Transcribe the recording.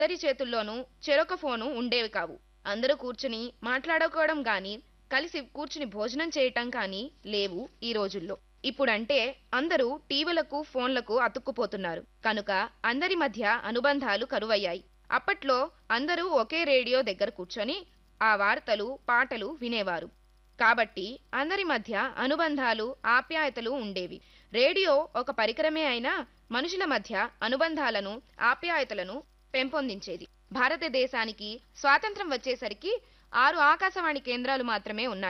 అందరి చేతుల్లోనూ చెరొక ఫోను ఉండేవి కావు అందరూ కూర్చుని మాట్లాడుకోవడం గాని కలిసి కూర్చుని భోజనం చేయటం కానీ లేవు ఈ రోజుల్లో ఇప్పుడంటే అందరూ టీవీలకు ఫోన్లకు అతుక్కుపోతున్నారు కనుక అందరి మధ్య అనుబంధాలు కరువయ్యాయి అప్పట్లో అందరూ ఒకే రేడియో దగ్గర కూర్చొని ఆ వార్తలు పాటలు వినేవారు కాబట్టి అందరి మధ్య అనుబంధాలు ఆప్యాయతలు ఉండేవి రేడియో ఒక పరికరమే అయినా మనుషుల మధ్య అనుబంధాలను ఆప్యాయతలను పెంపొందించేది భారతదేశానికి స్వాతంత్రం వచ్చేసరికి ఆరు ఆకాశవాణి కేంద్రాలు మాత్రమే ఉన్నాయి